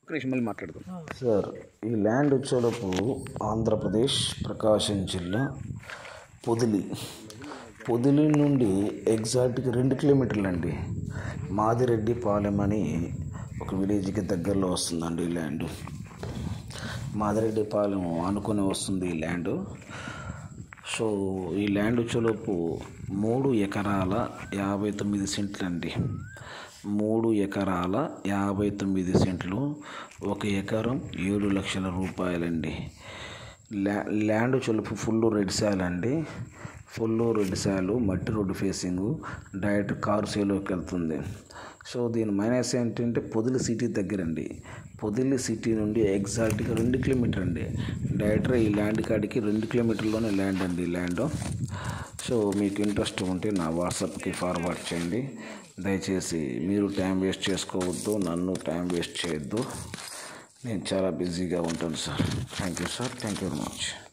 ఒక్క నిమిషం మళ్ళీ మాట్లాడదాం సార్ ఈ ల్యాండ్ వచ్చేలోపు ఆంధ్రప్రదేశ్ ప్రకాశం జిల్లా పొదిలి పొదిలి నుండి ఎగ్జాక్ట్గా రెండు కిలోమీటర్లు అండి మాదిరెడ్డి పాలెం అని ఒక విలేజ్కి దగ్గరలో వస్తుందండి ఈ ల్యాండ్ మాదిరెడ్డి పాలెం అనుకుని వస్తుంది ఈ ల్యాండ్ సో ఈ ల్యాండ్ వచ్చేలోపు మూడు ఎకరాల యాభై తొమ్మిది సెంట్లు అండి మూడు ఎకరాల యాభై తొమ్మిది సెంట్లు ఒక ఎకరం ఏడు లక్షల రూపాయలండి ల్యా ల్యాండ్ చొలుపు ఫుల్ రెడ్ సాల్ అండి ఫుల్ రెడ్ సాలు మట్టి రోడ్డు ఫేసింగ్ డైరెక్ట్ కారు సేలోకి వెళ్తుంది సో దీని మైనస్ ఏంటంటే పొదిలి సిటీ దగ్గరండి పొదిలి సిటీ నుండి ఎగ్జాక్ట్గా రెండు కిలోమీటర్ అండి డైరెక్ట్గా ఈ ల్యాండ్ కాడికి రెండు కిలోమీటర్లోనే ల్యాండ్ అండి ఈ ల్యాండ్ సో మీకు ఇంట్రెస్ట్ ఉంటే నా వాట్సాప్కి ఫార్వర్డ్ చేయండి దయచేసి మీరు టైం వేస్ట్ చేసుకోవద్దు నన్ను టైం వేస్ట్ చేయొద్దు నేను చాలా బిజీగా ఉంటాను sir thank you sir thank you very much